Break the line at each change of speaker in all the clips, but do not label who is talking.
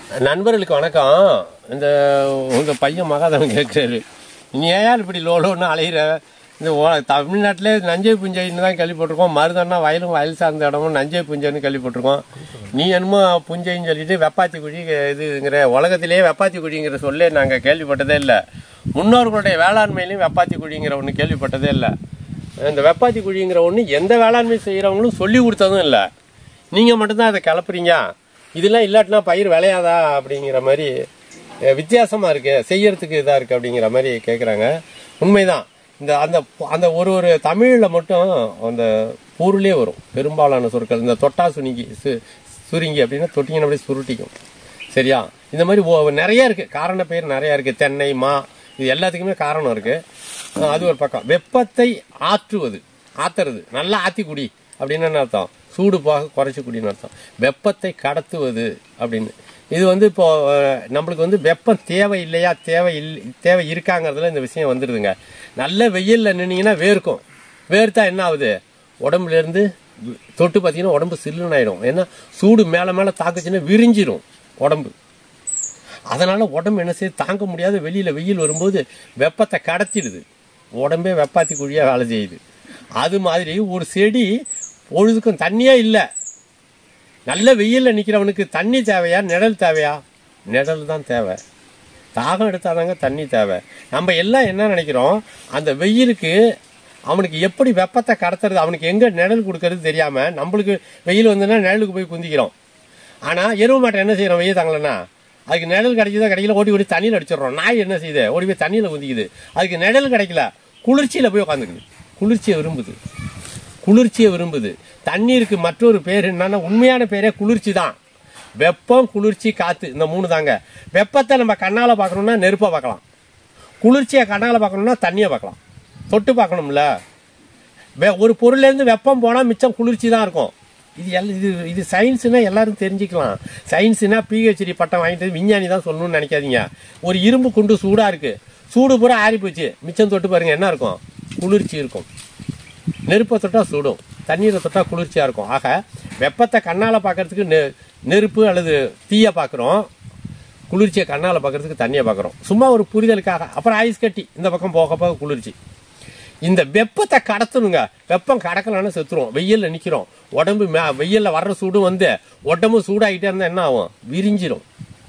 நண்பர்களுக்கு வணக்கம் இந்த உங்க பையன் மகாதவன் கேட்குறாரு நீ ஏன் இப்படி லோலோன்னு அலையிற இந்த ஓ- தமிழ்நாட்டிலே நஞ்சை புஞ்சைன்னு தான் கேள்விப்பட்டிருக்கோம் மருதன்னா வயலும் வயல் சார்ந்த இடமும் நஞ்சை புஞ்சைன்னு கேள்விப்பட்டிருக்கோம் நீ என்னமோ புஞ்சைன்னு சொல்லிட்டு வெப்பாத்தி குழி இதுங்கிற உலகத்திலேயே வெப்பாத்தி குழிங்கிற சொல்லே நாங்கள் கேள்விப்பட்டதே இல்லை முன்னோர்களுடைய வேளாண்மையிலையும் வெப்பாத்தி குழிங்கிற ஒன்று கேள்விப்பட்டதே இல்லை இந்த வெப்பாத்தி குழிங்கிற ஒன்று எந்த வேளாண்மை செய்கிறவங்களும் சொல்லி கொடுத்ததும் இல்லை நீங்கள் மட்டும்தான் அதை கிளப்புறீங்க இதெல்லாம் இல்லாட்டினா பயிர் விளையாதா அப்படிங்கிற மாதிரி அஹ், வித்தியாசமா இருக்கு செய்யறதுக்கு இதா இருக்கு அப்படிங்கிற மாதிரி கேட்குறாங்க உண்மைதான் இந்த அந்த அந்த ஒரு ஒரு தமிழில் மட்டும் அந்த பொருளே வரும் பெரும்பாலான சொற்கள் இந்த தொட்டா சுனிங்கி சு சுருங்கி அப்படின்னா தொட்டிங்கன்னா அப்படியே சுருட்டிக்கும் சரியா இந்த மாதிரி ஒ- நிறைய இருக்கு காரண பெயர் நிறைய இருக்கு தென்னை மா இது எல்லாத்துக்குமே காரணம் இருக்கு அஹ், அது ஒரு பக்கம் வெப்பத்தை ஆற்றுவது ஆத்துறது நல்லா ஆத்தி குடி அப்படின்னு என்ன அர்த்தம் சூடு போக குறைச்சி குடின்னு அர்த்தம் வெப்பத்தை கடத்துவது அப்படின்னு இது வந்து இப்போ அஹ், நம்மளுக்கு வந்து வெப்பம் தேவை இல்லையா தேவை இல் தேவை இருக்காங்கிறதுல இந்த விஷயம் வந்துடுதுங்க நல்ல வெயில்ல நின்னீங்கன்னா வேர்க்கும் வேர்த்தா என்ன ஆகுது உடம்புல இருந்து வி- தொட்டு பார்த்தீங்கன்னா உடம்பு சில்லுன்னு ஆயிடும் ஏன்னா சூடு மேலே மேலே தாக்குச்சுன்னா விரிஞ்சிரும் உடம்பு அதனால உடம்பு என்ன செய்யுது தாங்க முடியாத வெளியில வெயில் வரும்போது வெப்பத்தை கடத்திடுது உடம்பே வெப்பாத்தி குழியா வேலை செய்யுது அது மாதிரி ஒரு செடி பொழுதுக்கும் தண்ணியே இல்லை நல்ல வெயில்ல நிக்கிறவனுக்கு தண்ணி தேவையா நிழல் தேவையா நிழல் தான் தேவை தாகம் எடுத்தாதாங்க தண்ணி தேவை நம்ம எல்லாம் என்ன நினைக்கிறோம் அந்த வெயிலுக்கு அவனுக்கு எப்படி வெப்பத்தை கடத்துறது அவனுக்கு எங்க நிழல் கொடுக்கறது தெரியாம நம்மளுக்கு வெயில் வந்ததுன்னா நிழலுக்கு போய் குந்திக்கிறோம் ஆனா எருவு மாட்டை என்ன செய்யறோம் வெயில் தாங்களேன்னா அதுக்கு நிழல் கிடைக்குதா கிடைக்கல ஓடி ஓடி தண்ணியில் அடிச்சிடுறோம் நாய் என்ன செய்யுது ஓடி போய் தண்ணியில் குந்திக்குது அதுக்கு நிழல் கிடைக்கல குளிர்ச்சியில போய் உட்காந்துக்குது குளிர்ச்சியை விரும்புது குளிர்ச்சியை விரும்புது தண்ணீருக்கு மற்றொரு பேர் என்னன்னா உண்மையான பேரே குளிர்ச்சி தான் வெப்பம் குளிர்ச்சி காத்து இந்த மூணு தாங்க வெப்பத்தை நம்ம கண்ணால பார்க்கணும்னா நெருப்பை பார்க்கலாம் குளிர்ச்சியை கண்ணால பார்க்கணும்னா தண்ணியை பார்க்கலாம் தொட்டு பார்க்கணும்ல வெ- ஒரு பொருள்ல இருந்து வெப்பம் போனா மிச்சம் குளிர்ச்சி தான் இருக்கும் இது எல் இது இது சயின்ஸ்னா எல்லாரும் தெரிஞ்சுக்கலாம் சயின்ஸ்னா பிஹெச்டி பட்டம் வாங்கிட்டு வந்து விஞ்ஞானி தான் சொல்லணும்னு நினைக்காதீங்க ஒரு இரும்பு குண்டு சூடா இருக்கு சூடு பூரா ஆறி போச்சு மிச்சம் தொட்டு பாருங்க என்ன இருக்கும் குளிர்ச்சி இருக்கும் நெருப்பை தொட்டா சுடும் தண்ணீரை தொட்டா குளிர்ச்சியா இருக்கும் ஆக வெப்பத்தை கண்ணால பார்க்கறதுக்கு நெ- நெருப்பு அல்லது தீயை பார்க்குறோம் குளிர்ச்சியை கண்ணால பார்க்கறதுக்கு தண்ணியை பார்க்குறோம் சும்மா ஒரு புரிதலுக்காக அப்புறம் ஐஸ் கட்டி இந்த பக்கம் போக போக குளிர்ச்சி இந்த வெப்பத்தை கடத்தணுங்க வெப்பம் கடக்கலன்னு செத்துரும் வெயில்ல நிக்கிறோம் உடம்பு மே- வெயில்ல வர்ற சூடு வந்து உடம்பு சூடாகிட்டே இருந்தா என்ன ஆகும் விரிஞ்சிரும்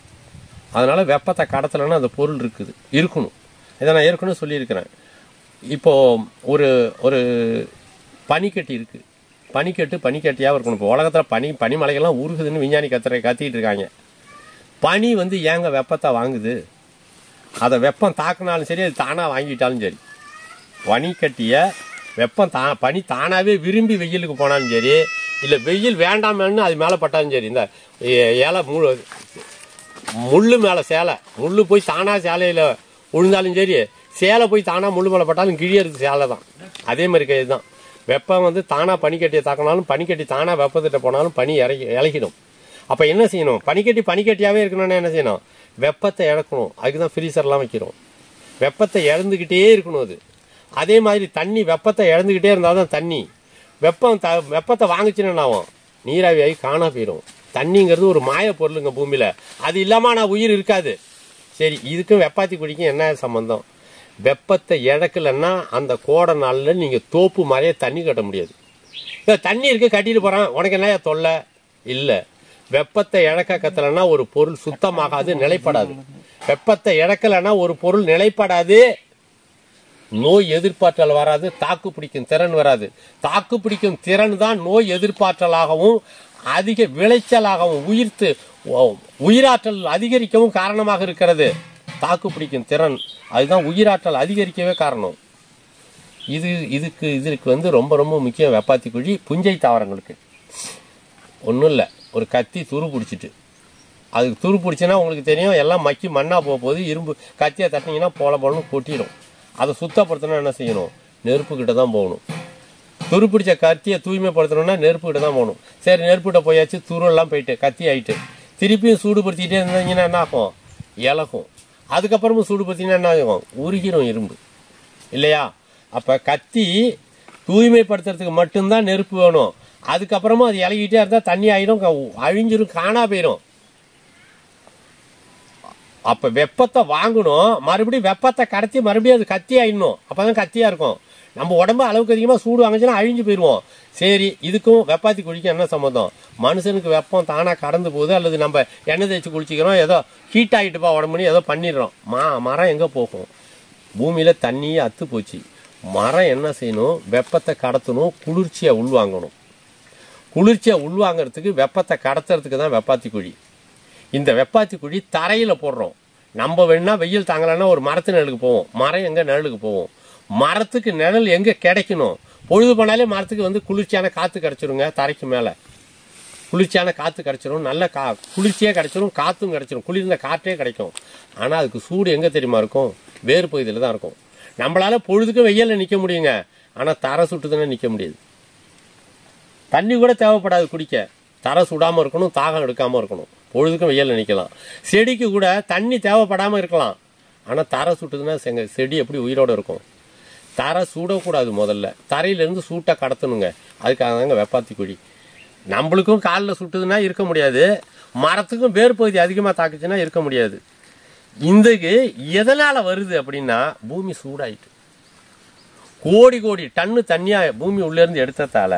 அதனால வெப்பத்தை கடத்தலைன்னா அந்த பொருள் இருக்குது இருக்கணும் இதை நான் ஏற்கனவே சொல்லியிருக்கிறேன் இப்போ ஒரு ஒரு பனிக்கட்டி இருக்கு பனிக்கட்டு பனிக்கட்டியாக இருக்கணும் இப்போ உலகத்தில் பனி பனிமலைகள்லாம் உருகுதுன்னு விஞ்ஞானி கத்துற கத்திட்டு இருக்காங்க பனி வந்து ஏங்க வெப்பத்தை வாங்குது அதை வெப்பம் தாக்குனாலும் சரி அது தானாக வாங்கிட்டாலும் சரி பனிக்கட்டிய வெப்பம் தா பனி தானாவே விரும்பி வெயிலுக்கு போனாலும் சரி இல்லை வெயில் வேண்டாமன்னு அது மேலே பட்டாலும் சரி இந்த ஏ- ஏலை மு முள்ளு மேலே சேலை முள்ளு போய் தானா சேலையில் விழுந்தாலும் சரி சேலை போய் தானா முள்ளு மேலே பட்டாலும் கிழியறது சேலை தான் அதே மாதிரி கை தான் வெப்பம் வந்து தானா பனிக்கட்டியை தாக்கினாலும் பனிக்கட்டி தானா வெப்பத்திட்ட போனாலும் பனி இறக்கி இறக்கிடும் அப்போ என்ன செய்யணும் பனிக்கட்டி பனிக்கட்டியாகவே இருக்கணும்னா என்ன செய்யணும் வெப்பத்தை இழக்கணும் அதுக்கு தான் ஃப்ரீசர்லாம் வைக்கிறோம் வெப்பத்தை இழந்துக்கிட்டே இருக்கணும் அது அதே மாதிரி தண்ணி வெப்பத்தை இழந்துக்கிட்டே இருந்தால் தான் தண்ணி வெப்பம் த வெப்பத்தை வாங்குச்சுன்னு என்ன ஆகும் நீராவி ஆகி காணா போயிடும் தண்ணிங்கிறது ஒரு மாய பொருளுங்க பூமியில அது இல்லாம நான் உயிர் இருக்காது சரி இதுக்கும் வெப்பாத்தி குடிக்கும் என்ன சம்பந்தம் வெப்பத்தை இழக்கலைன்னா அந்த கோடை நாளில் நீங்க தோப்பு மாதிரியே தண்ணி கட்ட முடியாது இதோ தண்ணி இருக்கு கட்டிட்டு போறான் உனக்கு என்ன தொல்லை இல்ல வெப்பத்தை இழக்க கத்தலைன்னா ஒரு பொருள் சுத்தமாகாது நிலைப்படாது வெப்பத்தை இழக்கலைன்னா ஒரு பொருள் நிலைப்படாது நோய் எதிர்ப்பாற்றல் வராது தாக்கு பிடிக்கும் திறன் வராது தாக்கு பிடிக்கும் திறன் தான் நோய் எதிர்ப்பாற்றலாகவும் அதிக விளைச்சலாகவும் உயிர்த்து ஓ- உயிராற்றல் அதிகரிக்கவும் காரணமாக இருக்கிறது தாக்கு பிடிக்கும் திறன் அதுதான் உயிராற்றல் அதிகரிக்கவே காரணம் இது இதுக்கு இதற்கு வந்து ரொம்ப ரொம்ப முக்கியம் வெப்பாத்தி குழி புஞ்சை தாவரங்களுக்கு ஒன்றும் இல்லை ஒரு கத்தி துரு பிடிச்சிட்டு அதுக்கு துரு பிடிச்சுன்னா உங்களுக்கு தெரியும் எல்லாம் மக்கி மண்ணாக போக போகுது இரும்பு கத்தியை தட்டினீங்கன்னா போல போலன்னு கொட்டிடும் அதை சுத்தப்படுத்தணும்னா என்ன செய்யணும் நெருப்பு கிட்ட தான் போகணும் துரு பிடிச்ச கத்தியை தூய்மைப்படுத்தணும்னா நெருப்பு கிட்ட தான் போகணும் சரி நெருப்புகிட்ட போயாச்சு துருவெல்லாம் போயிட்டு கத்தி ஆயிட்டு திருப்பியும் சூடுபடுத்திக்கிட்டே இருந்தீங்கன்னா என்ன ஆகும் இலகும் அதுக்கப்புறமும் சூடுபடுத்தினா என்ன ஆகும் உருகிரும் இரும்பு இல்லையா அப்ப கத்தி தூய்மைப்படுத்துறதுக்கு மட்டும்தான் நெருப்பு வேணும் அதுக்கப்புறமா அது இலகிட்டே இருந்தா தண்ணி ஆயிடும் க- அழிஞ்சிரும் காணா போயிடும் அப்ப வெப்பத்தை வாங்கணும் மறுபடியும் வெப்பத்தை கடத்தி மறுபடியும் அது கத்தி ஆயிடணும் அப்பதான் கத்தியா இருக்கும் நம்ம உடம்பு அளவுக்கு அதிகமா சூடு வாங்கிச்சுன்னா அழிஞ்சு போயிடுவோம் சரி இதுக்கும் வெப்பாத்தி குழிக்கும் என்ன சம்மந்தம் மனுஷனுக்கு வெப்பம் தானா கடந்து போகுது அல்லது நம்ம எண்ணெய் தேய்ச்சி குளிச்சிக்கிறோம் ஏதோ ஹீட் ஆகிட்டுப்பா உடம்புன்னு ஏதோ பண்ணிடுறோம் மா மரம் எங்க போகும் பூமியில தண்ணியே அத்து போச்சு மரம் என்ன செய்யணும் வெப்பத்தை கடத்தணும் குளிர்ச்சியை உள்வாங்கணும் குளிர்ச்சியை உள்வாங்கிறதுக்கு வெப்பத்தை கடத்துறதுக்கு தான் வெப்பாத்தி குழி இந்த வெப்பாத்தி குழி தரையில போடுறோம் நம்ம வேணா வெயில் தாங்கலைன்னா ஒரு மரத்து நிழலுக்கு போவோம் மரம் எங்க நிழலுக்கு போவோம் மரத்துக்கு நிழல் எங்க கிடைக்கணும் பொழுது போனாலே மரத்துக்கு வந்து குளிர்ச்சியான காத்து கிடைச்சிருங்க தரைக்கு மேல குளிர்ச்சியான காத்து கிடைச்சிரும் நல்ல கா குளிர்ச்சியே கிடைச்சிரும் காத்தும் கிடைச்சிரும் குளிர்ந்த காற்றே கிடைக்கும் ஆனா அதுக்கு சூடு எங்க தெரியுமா இருக்கும் வேறு பகுதியில் தான் இருக்கும் நம்மளால பொழுதுக்கும் வெயில்ல நிக்க முடியுங்க ஆனா தரை சுட்டுதுன்னா நிக்க முடியாது தண்ணி கூட தேவைப்படாது குடிக்க தரை சுடாம இருக்கணும் தாகம் எடுக்காம இருக்கணும் பொழுதுக்கும் வெயில்ல நிக்கலாம் செடிக்கு கூட தண்ணி தேவைப்படாம இருக்கலாம் ஆனா தரை சுட்டுதுன்னா செங்க செடி எப்படி உயிரோட இருக்கும் தரை சுடக்கூடாது முதல்ல தரையிலேருந்து சூட்டை கடத்தணுங்க அதுக்காக தாங்க வெப்பாத்தி குழி நம்மளுக்கும் காலில் சுட்டுதுன்னா இருக்க முடியாது மரத்துக்கும் வேர் பகுதி அதிகமாக தாக்குச்சுன்னா இருக்க முடியாது இந்தக்கு எதனால் வருது அப்படின்னா பூமி சூடாயிட்டு கோடி கோடி டன்னு தண்ணியாக பூமி உள்ளேருந்து எடுத்ததால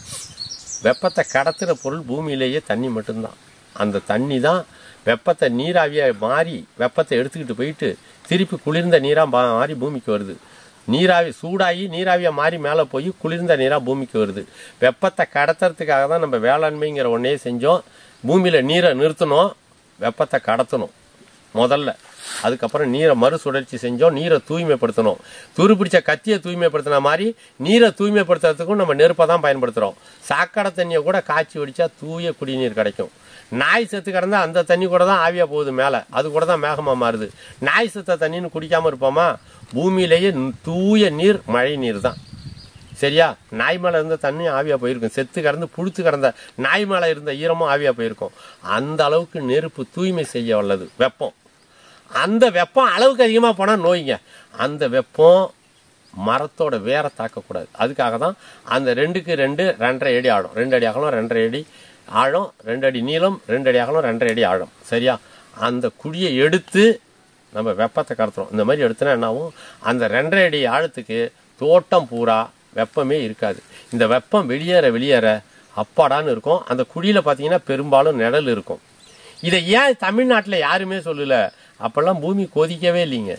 வெப்பத்தை கடத்துகிற பொருள் பூமியிலேயே தண்ணி மட்டும்தான் அந்த தண்ணி தான் வெப்பத்தை நீராவியாக மாறி வெப்பத்தை எடுத்துக்கிட்டு போயிட்டு திருப்பி குளிர்ந்த நீராக மாறி பூமிக்கு வருது நீராவி சூடாகி நீராவியாக மாறி மேலே போய் குளிர்ந்த நீராக பூமிக்கு வருது வெப்பத்தை கடத்துறதுக்காக தான் நம்ம வேளாண்மைங்கிற ஒன்றே செஞ்சோம் பூமியில் நீரை நிறுத்தணும் வெப்பத்தை கடத்தணும் முதல்ல அதுக்கப்புறம் நீரை மறுசுழற்சி செஞ்சோம் நீரை தூய்மைப்படுத்தணும் துரு பிடிச்ச கத்தியை தூய்மைப்படுத்தின மாதிரி நீரை தூய்மைப்படுத்துறதுக்கும் நம்ம நெருப்பை தான் பயன்படுத்துகிறோம் சாக்கடை தண்ணியை கூட காய்ச்சி வடிச்சா தூய குடிநீர் கிடைக்கும் நாய் செத்து கிடந்தா அந்த தண்ணி கூட தான் ஆவியாக போகுது மேலே அது கூட தான் மேகமாக மாறுது நாய் செத்த தண்ணின்னு குடிக்காமல் இருப்போமா பூமியிலேயே தூய நீர் மழை நீர் தான் சரியா நாய் மேலே இருந்த தண்ணி ஆவியாக போயிருக்கும் செத்து கிடந்து புழுத்து கிடந்த நாய் மேலே இருந்த ஈரமும் ஆவியாக போயிருக்கும் அந்த அளவுக்கு நெருப்பு தூய்மை செய்ய வல்லது வெப்பம் அந்த வெப்பம் அளவுக்கு அதிகமாக போனால் நோய்ங்க அந்த வெப்பம் மரத்தோட வேற தாக்கக்கூடாது அதுக்காக தான் அந்த ரெண்டுக்கு ரெண்டு ரெண்டரை அடி ஆழம் ரெண்டு அடி அகலம் ரெண்டரை அடி ஆழம் ரெண்டு அடி நீளம் ரெண்டு அடி அகலம் ரெண்டரை அடி ஆழம் சரியா அந்த குழியை எடுத்து நம்ம வெப்பத்தை கடத்துறோம் இந்த மாதிரி எடுத்தோன்னா என்ன ஆகும் அந்த ரெண்டரை அடி ஆழத்துக்கு தோட்டம் பூரா வெப்பமே இருக்காது இந்த வெப்பம் வெளியேற வெளியேற அப்பாடான்னு இருக்கும் அந்த குழியில் பார்த்தீங்கன்னா பெரும்பாலும் நிழல் இருக்கும் இதை ஏன் தமிழ்நாட்டில் யாருமே சொல்லல அப்பெல்லாம் பூமி கொதிக்கவே இல்லைங்க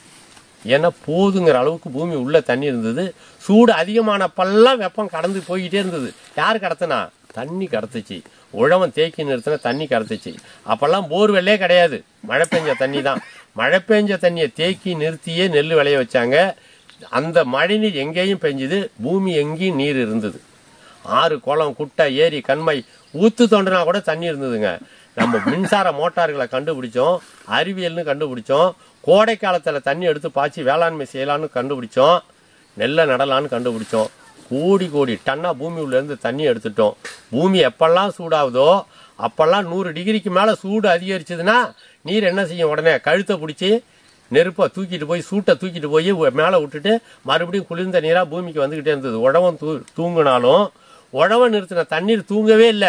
ஏன்னா போதுங்கிற அளவுக்கு பூமி உள்ள தண்ணி இருந்தது சூடு அதிகமானப்பெல்லாம் வெப்பம் கடந்து போய்கிட்டே இருந்தது யார் கடத்தினா தண்ணி கடத்துச்சு உழவன் தேக்கி நிறுத்தின தண்ணி கடத்துச்சு அப்பெல்லாம் போர்வெல்லே கிடையாது மழை பெஞ்ச தண்ணி தான் மழை பெஞ்ச தண்ணியை தேக்கி நிறுத்தியே நெல் விளைய வச்சாங்க அந்த மழை நீர் எங்கேயும் பெஞ்சுது பூமி எங்கேயும் நீர் இருந்தது ஆறு குளம் குட்டை ஏரி கண்மை ஊத்து தோண்டினா கூட தண்ணி இருந்ததுங்க நம்ம மின்சார மோட்டார்களை கண்டுபிடிச்சோம் அறிவியல்னு கண்டுபிடிச்சோம் கோடை காலத்தில் தண்ணி எடுத்து பாய்ச்சி வேளாண்மை செய்யலான்னு கண்டுபிடிச்சோம் நெல்லை நடலான்னு கண்டுபிடிச்சோம் கோடி கோடி டன்னா பூமி உள்ள இருந்து தண்ணி எடுத்துட்டோம் பூமி எப்பெல்லாம் சூடாகுதோ அப்பெல்லாம் நூறு டிகிரிக்கு மேலே சூடு அதிகரிச்சதுன்னா நீர் என்ன செய்யும் உடனே கழுத்தை பிடிச்சி நெருப்பை தூக்கிட்டு போய் சூட்டை தூக்கிட்டு போய் மேலே விட்டுட்டு மறுபடியும் குளிர்ந்த நீராக பூமிக்கு வந்துக்கிட்டே இருந்தது உழவன் தூ தூங்கினாலும் உழவன் நிறுத்தின தண்ணீர் தூங்கவே இல்லை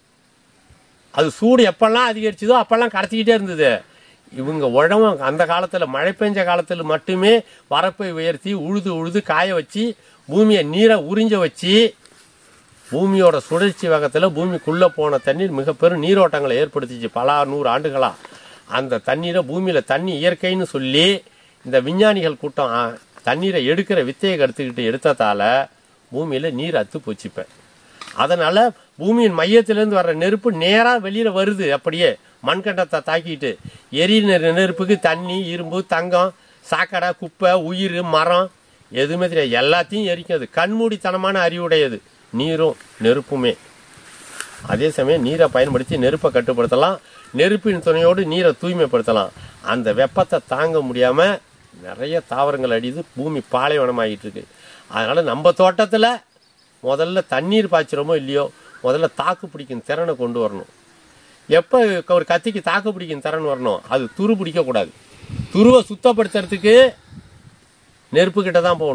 அது சூடு எப்பெல்லாம் அதிகரிச்சதோ அப்பெல்லாம் கடத்திக்கிட்டே இருந்தது இவங்க உழவன் அந்த காலத்தில் மழை பெஞ்ச காலத்தில் மட்டுமே வரப்பை உயர்த்தி உழுது உழுது காய வச்சு பூமியை நீரை உறிஞ்ச வச்சு பூமியோட சுழற்சி வேகத்தில் பூமிக்குள்ளே போன தண்ணீர் மிக பெரும் நீரோட்டங்களை ஏற்படுத்திச்சு பல நூறு ஆண்டுகளா அந்த தண்ணீரை பூமியில் தண்ணி இயற்கைன்னு சொல்லி இந்த விஞ்ஞானிகள் கூட்டம் ஆ, தண்ணீரை எடுக்கிற வித்தையை கடுத்துக்கிட்டு எடுத்ததால பூமியில் நீர் அத்து போச்சுப்பேன் அதனால பூமியின் மையத்திலிருந்து வர்ற நெருப்பு நேரா வெளியில வருது அப்படியே மண்கண்டத்தை தாக்கிட்டு எரியிற நெருப்புக்கு தண்ணி இரும்பு தங்கம் சாக்கடை குப்பை உயிர் மரம் எதுவுமே தெரியாது எல்லாத்தையும் எரிக்கும் அது கண்மூடித்தனமான அறிவுடையது நீரும் நெருப்புமே அதே சமயம் நீரை பயன்படுத்தி நெருப்பை கட்டுப்படுத்தலாம் நெருப்பின் துணையோடு நீரை தூய்மைப்படுத்தலாம் அந்த வெப்பத்தை தாங்க முடியாம நிறைய தாவரங்கள் அடிது பூமி பாலைவனமாகிட்டு இருக்கு அதனால நம்ம தோட்டத்துல முதல்ல தண்ணீர் பாய்ச்சிரோமோ இல்லையோ முதல்ல தாக்கு பிடிக்கும் திறனை கொண்டு வரணும் எப்போ ஒரு கத்திக்கு தாக்கு பிடிக்கும் திறன் வரணும் அது துரு பிடிக்கக்கூடாது துருவை சுத்தப்படுத்துறதுக்கு நெருப்பு கிட்ட தான் போகணும்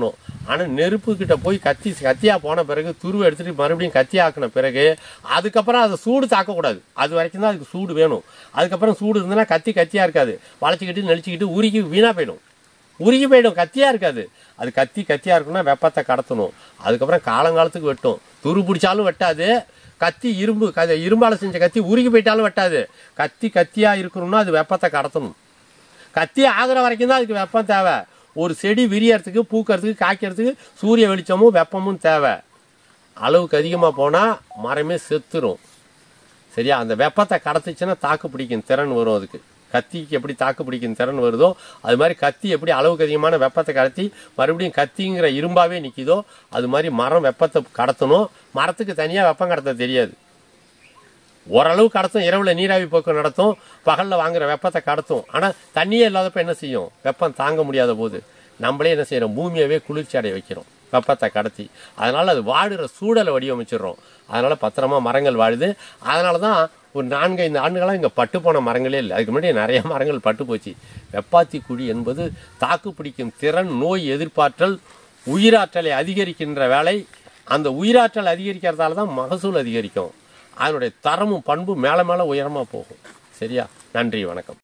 ஆனால் நெருப்பு கிட்ட போய் கத்தி கத்தியா போன பிறகு துருவை எடுத்துட்டு மறுபடியும் கத்தி ஆக்கின பிறகு அதுக்கப்புறம் அதை சூடு தாக்கக்கூடாது அது வரைக்கும் தான் அதுக்கு சூடு வேணும் அதுக்கப்புறம் சூடு இருந்ததுன்னா கத்தி கத்தியா இருக்காது வளைச்சிக்கிட்டு நெளிச்சிக்கிட்டு உருகி வீணா போயிடும் உருகி போயிடும் கத்தியா இருக்காது அது கத்தி கத்தியா இருக்குன்னா வெப்பத்தை கடத்தணும் அதுக்கப்புறம் காலங்காலத்துக்கு வெட்டும் துரு பிடிச்சாலும் வெட்டாது கத்தி இரும்பு க- இரும்பால செஞ்ச கத்தி உருகி போயிட்டாலும் வெட்டாது கத்தி கத்தியா இருக்கணும்னா அது வெப்பத்தை கடத்தணும் கத்தி ஆகுற வரைக்கும் தான் அதுக்கு வெப்பம் தேவை ஒரு செடி விரியறதுக்கு பூக்கறதுக்கு காய்க்கிறதுக்கு சூரிய வெளிச்சமும் வெப்பமும் தேவை அளவுக்கு அதிகமாக போனால் மரமே செத்துரும் சரியா அந்த வெப்பத்தை கடத்துச்சுன்னா தாக்கு பிடிக்கும் திறன் வரும் அதுக்கு கத்திக்கு எப்படி தாக்கு பிடிக்கும் திறன் வருதோ அது மாதிரி கத்தி எப்படி அளவுக்கு அதிகமான வெப்பத்தை கடத்தி மறுபடியும் கத்திங்கிற இரும்பாவே நிற்கிதோ அது மாதிரி மரம் வெப்பத்தை கடத்தணும் மரத்துக்கு தனியாக வெப்பம் கடத்த தெரியாது ஓரளவு கடத்தும் இரவுல நீராவி போக்கு நடத்தும் பகல்ல வாங்குற வெப்பத்தை கடத்தும் ஆனா தண்ணியே இல்லாதப்ப என்ன செய்யும் வெப்பம் தாங்க முடியாத போது நம்மளே என்ன செய்யறோம் பூமியவே குளிர்ச்சி அடைய வைக்கிறோம் வெப்பத்தை கடத்தி அதனால அது வாடுற சூழலை வடிவமைச்சிடுறோம் அதனால பத்திரமா மரங்கள் வாழுது அதனால தான் ஒரு நான்கு ஐந்து ஆண்டுகளாக இங்கே பட்டு போன மரங்களே இல்லை அதுக்கு முன்னாடி நிறைய மரங்கள் பட்டு போச்சு வெப்பாத்தி குழி என்பது தாக்கு பிடிக்கும் திறன் நோய் எதிர்ப்பாற்றல் உயிராற்றலை அதிகரிக்கின்ற வேலை அந்த உயிராற்றல் அதிகரிக்கிறதால தான் மகசூல் அதிகரிக்கும் அதனுடைய தரமும் பண்பும் மேலே மேலே உயரமாக போகும் சரியா நன்றி வணக்கம்